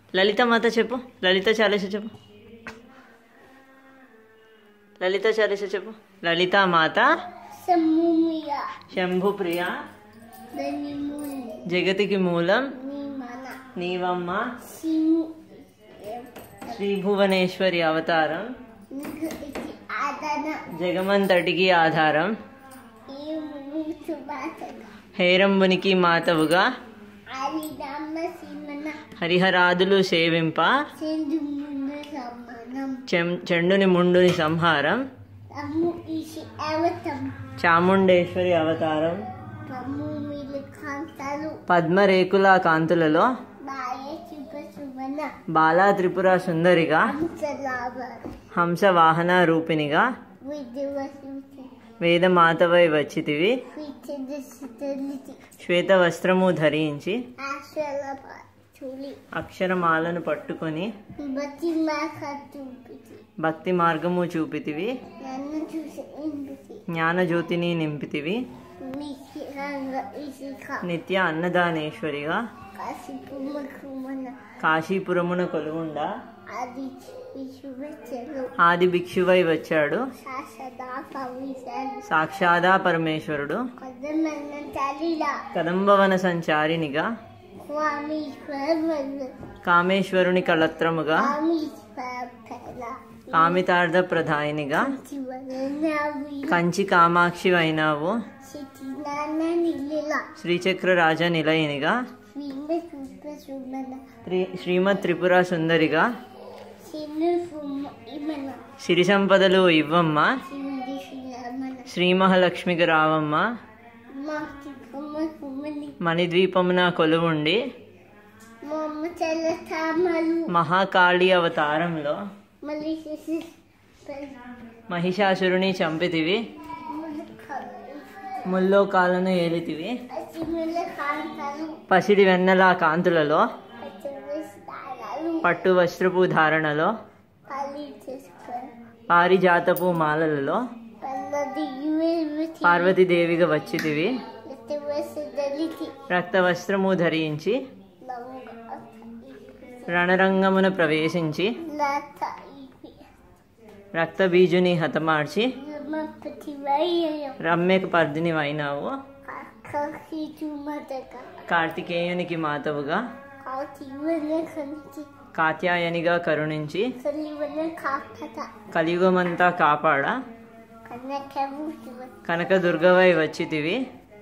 లలిత మాత చెప్పు లలిత చాలీస చెప్పు లలిత చాలీస చెప్పు లలిత మాత సముమియ శంభుప్రియ దనిముని జగతికి మూలం నిమన నీవమ్మ సిము శ్రీ భువనేశ్వరి అవతారం నిగు ఇతి ఆదన జగమంతటికి ఆధారం ఈ ముసు బాతన హేరంబునికి మాతవుగా ఆలిదమ్మ సిమన హరిహరాదులు సేవింప సింధు ముందు సమానం చెం- చెండుని ముండుని సంహారం తమ్ము ఇసి అవతం చాముండేశ్వరి అవతారం తమ్ము మిలు కాంతలు పద్మరేకుల కాంతులలో బాయ శుభ సుమన బాలా త్రిపుర సుందరిగా హంసలాభ హంస వాహన రూపిణిగా విద్యవసూతి వేదమాతవై వచ్చితివి విచ్చదలితి శ్వేత వస్త్రము ధరించి ఆశ్వలభ చూలి అక్షరమాలను పట్టుకొని బతి మాక చూపితి భక్తి మార్గము చూపితివి నన్ను చూసి ఇంపితి జ్ఞానజ్యోతిని నింపితివి మిశ్రంగ ఇసిక నిత్య అన్నదానేశ్వరిగా కాసిపు మకుమన కాశీపురమున కొలువుండా అది విశ్వచలు ఆది భిక్షువై వచ్చాడు శాసదా పవిసలు సాక్షాదా పరమేశ్వరుడు కొద్దమన్న తల్లిలా కదంబవన సంచారినిగా స్వామీశ్వర కామేశ్వరుని కళత్రముగా స్వామీశ్వర కామితార్థ ప్రధాయినిగా శివనావి కంచి కామాక్షి అయినావు సిటినాన్న నిలిల శ్రీచక్ర రాజ నిలయనిగా శ్రీమ సూప సుమన శ్రీ- శ్రీమద్ త్రిపుర సుందరిగా సిను సుమ ఇమన సిరి సంపదలు ఇవ్వమ్మ శివుడి శిలమన శ్రీ మహాలక్ష్మికి రావమ్మ మాకి కుమ కుమని మణిద్వీపమున కొలువుండి మమ్మ చల్ల తామలు మహాకాళి అవతారంలో మళ్ళీ చేసి మహిషాసురుని చంపితివి ముల్లోకాలను ఏలితివి అసిముల కాంతలు పసిడి వెన్నెల కాంతులలో పచ్చవేస్తాలు పట్టు వస్త్రపు ధారణలో పల్లి చేసుకొని పారిజాతపు మాలలలో పల్లది యువతి పార్వతీదేవిగా వచ్చితివి దళితి రక్త వస్త్రము ధరించి లంగ రణరంగమున ప్రవేశించి లత ఇవి రక్తబీజుని హతమార్చి యుమపతి వయ్యం రమ్యకు పర్దిని అయినావు కకి చుమతక కార్తికేయునికి మాతవుగా కాటి వన కంటి కాత్యాయనిగా కరుణించి కలివన కాకత కలియుగమంతా కాపాడ కనకము శివ కనకదుర్గవై వచ్చితివి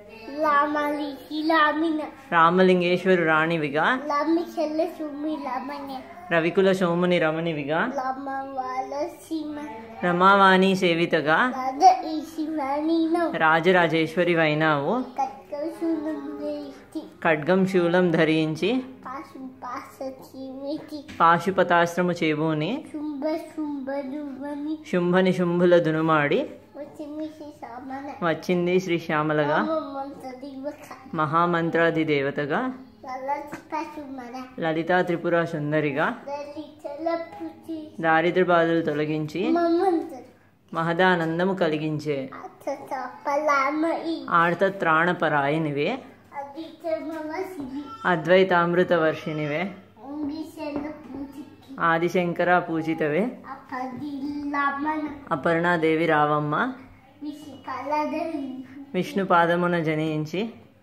లామలి హిలామిన రామలింగేశ్వరు రాణివిగా లామి చెల్ల సుమి లమన రవికుల సోముని రమణివిగా లమ వాళ్ళ సీమ రమావాణి సేవితగా లద ఈ శివానీన రాజరాజేశ్వరి అయినావు కక్కసునం దేశి ఖడ్గం శూలం ధరించి పాసు పాస చీమితి పాశుపతాస్త్రము చేబూని శుంభ శుంభరువని శుంభని శుంభుల దునుమాడి వచ్చిమిసి సామన వచ్చింది శ్రీ శ్యామలగా రామమంత దివక మహామంత్రాది దేవతగా లలతి పశుమన లలితా త్రిపుర సుందరిగా దళితల పుచి దారిద్ర బాధలు తొలగించి మమంత మహదానందము కలిగించే అతత పలామ ఈ ఆర్తత్రాణపరాయనివే అదితమవ సిరి అద్వైతామృత వర్షినివే ఉంగిసెల పూజికి ఆదిశంకర పూజితవే అపది లమన అపర్ణాదేవి రావమ్మ విసి కలదరి విష్ణు పాదమున జనించి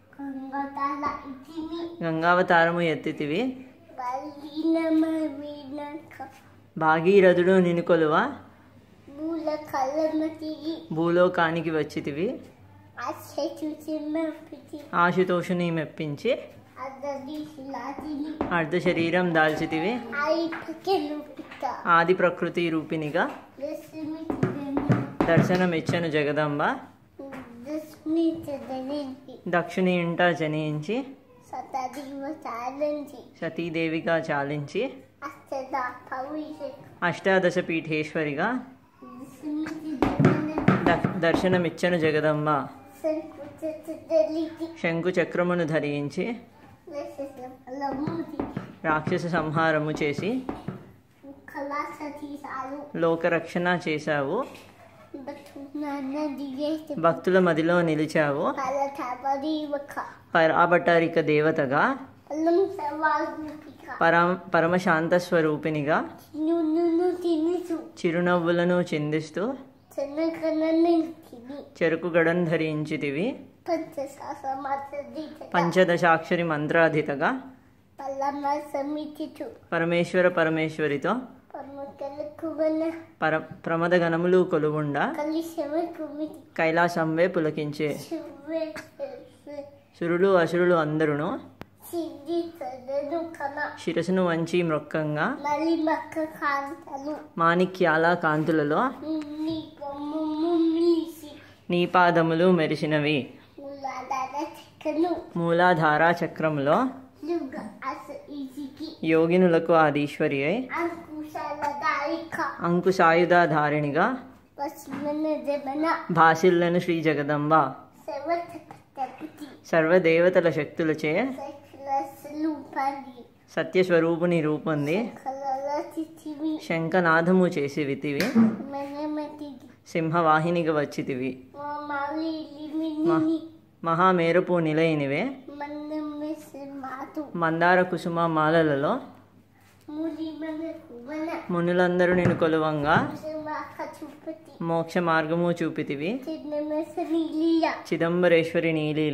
గంగతల ఇతిమి గంగావతారము ఎత్తితివి బలినమ వీనక భాగీరథుడు నినుకొలువ మూల కలమతిగి భూలోకానికి వచ్చితివి అచ్చే చూసిన పితి ఆశుతోషుని మెప్పించి అదది శిలాతిని అర్ధ శరీరం దాల్చితివి ఐ పకెలు పిత ఆది ప్రకృతి రూపినిగా దశమి తిదని దర్శనమిచ్చను జగదంబ దశమి తిదని దక్షిణి ఇంట జనించి సతదివ సాలంచి సతీదేవిగా చాలించి అస్తద పవిష అష్టాదశ పీఠేశ్వరిగా దశమి తిదని ద- దర్శనమిచ్చను జగదంబ సంకుచ దళితి శంకు చక్రమును ధరించి దశసం లముతి రాక్షస సంహారము చేసి కళాసతి సాలు లోకరక్షణ చేశావు బతునాన్న దిగేసి భక్తుల మదిలో నిలిచావు కళ తాపది ఒక పరాభటారిక దేవతగా అల్లం సవాగుపిక పరమ పరమశాంత స్వరూపినిగా నున్ను తినిసు చిరునవ్వులను చిందిస్తూ చెన్నకన్నని తిని చెరుకు గడను ధరించితివి పంచశాసమాసది పంచదశాక్షరి మంత్రాధితగా పల్లమ సమితిచు పరమేశ్వర పరమేశ్వరితో పరమకలకు వన పర ప్రమద గణములు కొలువుండా కలిశమ కుమితి కైలాసంవే పులకించే శుభ్రే సురులు అసురులు అందరును సిద్ధి చదను కన శిరసును వంచి మృక్కంగా మలి మక్క కాంతలు మాణిక్యాల కాంతులలో నీ కొమ్ము మిలిసి నీ పాదములు మెరిసినవి ములాదాన చెక్కను మూలాధార చక్రములో లుగ అస ఇసికి యోగినులకు ఆదీశ్వరి అయి అంకుశాల దారిక అంకుశాయుధాధారిణిగా పశ్చిమన జమన భాసిల్లను శ్రీ జగదంబ సెవత తకుతి సర్వదేవతల శక్తులచే సైక్లస్లు పని సత్యస్వరూపుని రూపొంది కలల చిచిమి శంఖనాదము చేసి వితివి మనమతి సింహవాహినిగా వచ్చితివి మాలి లిమిని మహామేరుపు నిలయనివే మనమెస్ మాతు మందార కుసుమ మాలలలో ములి మన కువన మునులందరూ నేను కొలువంగా మాక చుపతి మోక్ష మార్గము చూపితివి చిన్నమెస్ నీలియ చిదంబరేశ్వరి నీలీల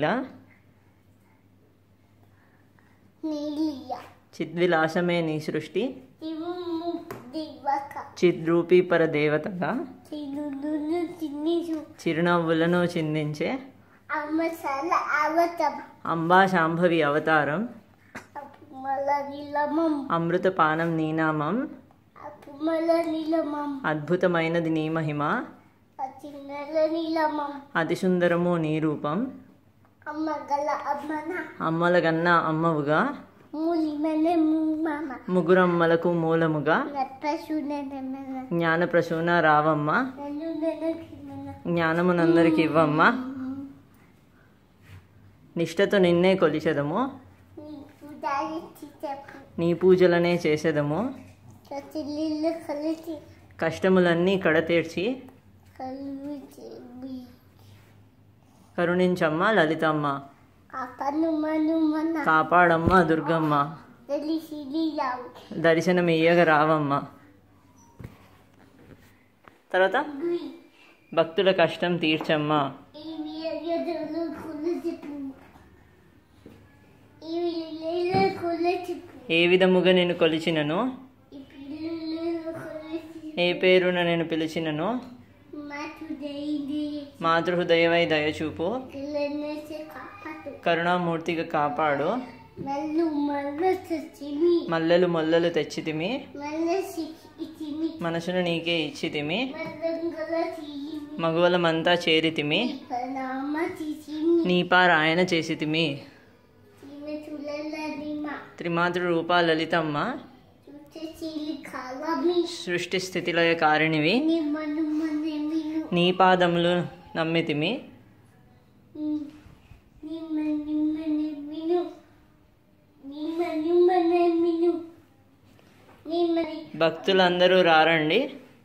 నీలియ చిద్విలాసమే నీ సృష్టి ఇవు దివక చిద్రూపీ పర దేవతగా చిన్నును తినిసు చిరునవ్వులను చిందించే అమ్మసాల అవతం అంబా శాంభవి అవతారం అపుమల నిలమం అమృతపానం నీనామం అపుమల నిలమం అద్భుతమైనది నీ మహిమ అచిన్నల నిలమం అతి సుందరము నీ రూపం అమ్మగల అమ్మన అమ్మలగన్న అమ్మవుగా మూలి మన మామ ముగ్గురమ్మలకు మూలముగా నప్పసునన జ్ఞాన ప్రసూన రావమ్మ నన్ను ననకి మన జ్ఞానమునందరికి ఇవ్వమ్మ నిష్ఠతో నిన్నే కొలిచెదము నీకు దారి చెప్పు నీ పూజలనే చేసేదము చిల్లిళ్ళు కలిసి కష్టములన్నీ కడతీర్చి కలిసి కరుణించమ్మ లలితమ్మ ఆ పను మను మన కాపాడమ్మ దుర్గమ్మ తెలిసి లీలావు దర్శనమియ్యగ రావమ్మ తర్వాత భక్తుల కష్టం తీర్చమ్మ ఇవి ఎదురు కొలిసి ఇవి లేలు కొలిసి ఏ విధముగా నేను కొలిచినను ఈ పిల్లలు కొలిసి ఏ పేరున నేను పిలిచినను మాటు దేయి మాతృహృదయవై దయచూపు పిల్లనేసి కాపాడు కరుణామూర్తిగా కాపాడు మల్లు మల్ల సచిమి మల్లెలు మొల్లలు తెచ్చితిమి మల్ల ఇచ్చిమి మనసును నీకే ఇచ్చితిమి మల్లంగల తీయిమి మగువలమంతా చేరితిమి ప్రణామ తీసిమి నీపారాయణ చేసితిమి ఈమె చులల నిమ త్రిమాతృ రూపా లలితమ్మ చూచే చీలి కాలమి సృష్టి స్థితిలయ కారిణివి నిమ్మను మನೆమిను నీ పాదములు నమ్మితిమి నిమ్మ నిమ్మ నెమ్మిను నిమ్మ నిమ్మ నెమ్మిను నిమ్మని భక్తులందరూ రారండి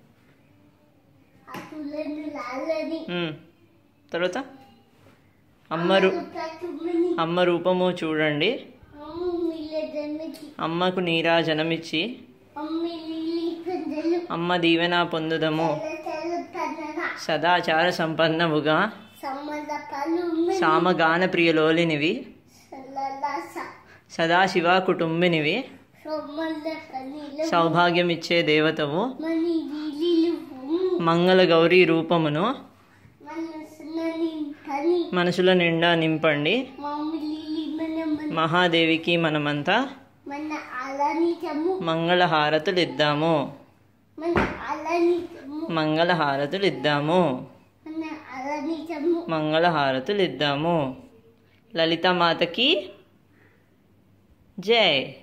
అతులను లాలని ఉమ్. తర్వాత అమ్మ రూ ప్రతుమని అమ్మ రూపము చూడండి అమ్ము మిల్లదన్నకి అమ్మకు నీరాజనమిచ్చి అమ్మి లిలి పెద్దలు అమ్మ దీవెన పొందుదము తెల్ల తెల్ల తనన సదాచార సంపన్నముగా సమ్మద పలు సామగాన ప్రియలోలినివి సల్లలాస సదాశివ కుటుంబినివి సమ్మద పనిల సౌభాగ్యమిచ్చే దేవతవు మని లిలిలు మంగళ గౌరీ రూపమును మనసునని పని మనసుల నిండా నింపండి మమ్మీ లిలి మన మన మహాదేవికి మనమంతా మన అలనితము మంగళహారతులిద్దాము మన అలనితము మంగళహారతులిద్దాము మన అలనితము మంగళహారతులిద్దాము లలితామాతకి జై